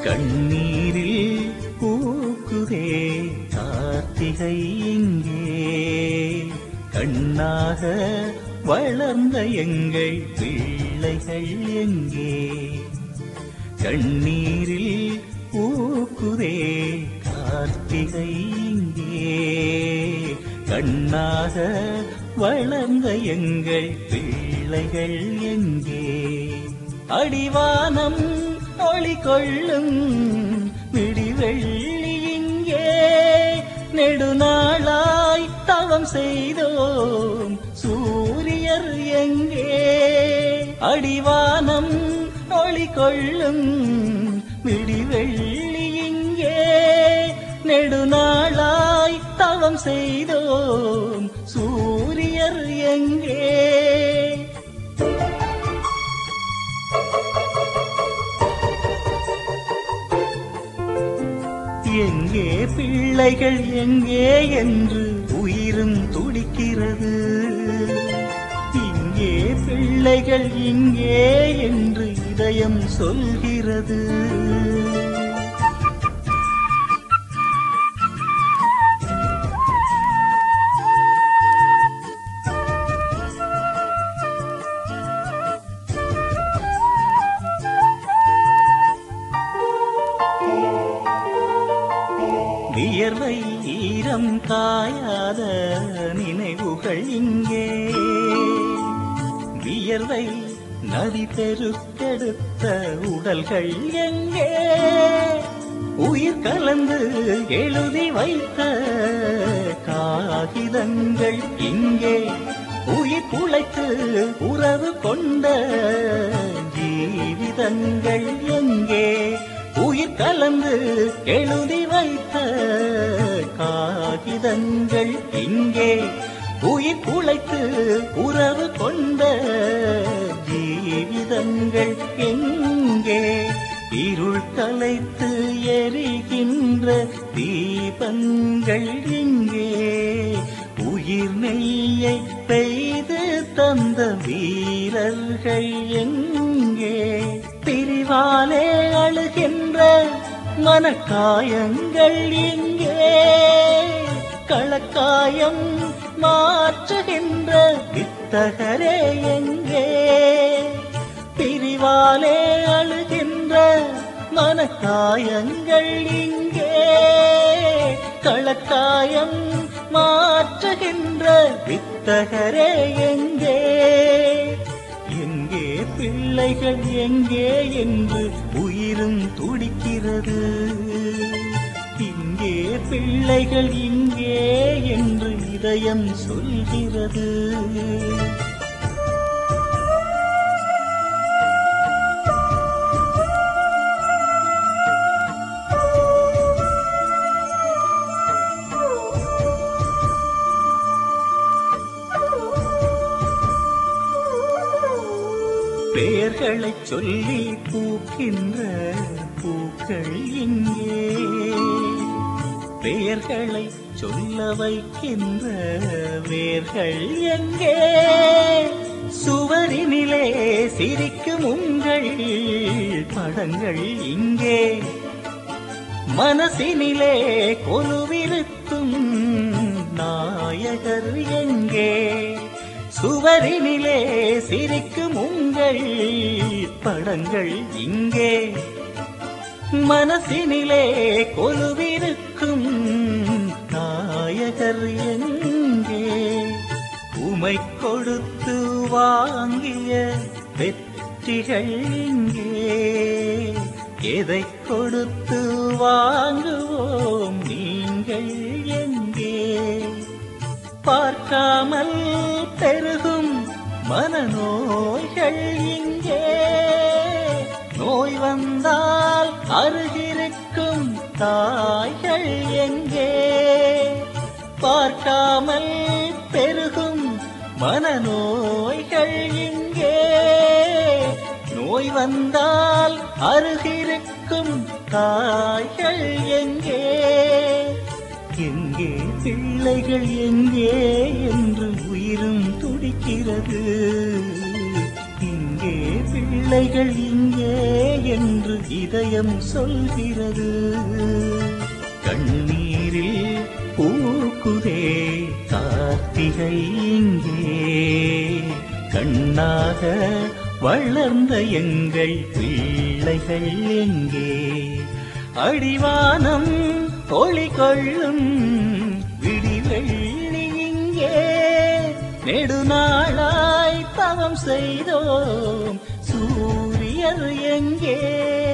கண்ணீரில் பூக்குதே கார்த்திகை இங்கே கண்ணாக வளர்ந்த எங்கள் பிள்ளைகள் எங்கே கண்ணீரில் பூக்குதே கார்த்திகை இங்கே கண்ணாக வளர்ந்த எங்கள் பிள்ளைகள் எங்கே அடிவானம் ஒளி கொள்ளும் விடிவெள்ளி இங்கே நெடுநாளாய் தவம் செய்தோம் சூரியர் எங்கே அடிவானம் ஒளி கொள்ளும் விடிவெள்ளி இங்கே நெடுநாளாய் தவம் செய்தோம் சூரியர் எங்கே எங்கே பிள்ளைகள் எங்கே என்று உயிரும் துடிக்கிறது இங்கே பிள்ளைகள் இங்கே என்று இதயம் சொல்கிறது வியர்வை ஈரம் காயாத நினைவுகள் இங்கே வியர்வை நதி பெருக்கெடுத்த உடல்கள் எங்கே உயிர் கலந்து எழுதி வைத்த காகிதங்கள் இங்கே உயிர் குலைத்து உறவு கொண்ட ஜீவிதங்கள் எங்கே உயிர் கலந்து எழுதி வைத்த காகிதங்கள் இங்கே உயிர் குலைத்து உறவு கொண்ட ஜீவிதங்கள் எங்கே இருள் கலைத்து எரிகின்ற தீபங்கள் இங்கே உயிர் நெய்யை பெய்து தந்த வீரர்கள் எங்கே பிரிவாலே அழுகின்ற மனக்காயங்கள் இங்கே களக்காயம் மாற்றுகின்ற வித்தகரே எங்கே பிரிவாலே அழுகின்ற மனக்காயங்கள் இங்கே களக்காயம் மாற்றுகின்ற வித்தகரே எங்கே எங்கே பிள்ளைகள் எங்கே என்று உயிரும் துடிக்கிறது இங்கே பிள்ளைகள் இங்கே என்று இதயம் சொல்கிறது பெயர்களைச் சொல்லி பூக்கின்ற பூக்கள் இங்கே பெயர்களை சொல்ல வைக்கின்ற வேர்கள் எங்கே சுவரினிலே சிரிக்கும் உங்கள் படங்கள் இங்கே மனசினிலே கொலுவிருக்கும் நாயகர் எங்கே சுவரினிலே சிரிக்கும் உங்கள் படங்கள் இங்கே மனசினிலே கொலுவிருக்கும் நாயகர் எங்கே உமை கொடுத்து வாங்கிய வெற்றிகள் இங்கே எதை கொடுத்து வாங்குவோம் நீங்கள் எங்கே பார்க்காமல் பெருகும் மனநோய்கள் இங்கே நோய் வந்தால் அருகிருக்கும் தாய்கள் எங்கே பார்க்காமல் பெருகும் மனநோய்கள் இங்கே நோய் வந்தால் அருகிருக்கும் தாய்கள் எங்கே எங்கே பிள்ளைகள் எங்கே என்று உயிரும் துடிக்கிறது இங்கே எங்கே பிள்ளைகள் இங்கே என்று இதயம் சொல்கிறது கண்ணீரில் பூக்குதே கார்த்திகை இங்கே கண்ணாக வளர்ந்த எங்கள் பிள்ளைகள் எங்கே அடிவானம் ஒளி கொள்ளும் விடிவெள்ளி இங்கே நெடுநாளாய் தவம் செய்தோம் சூரியர் எங்கே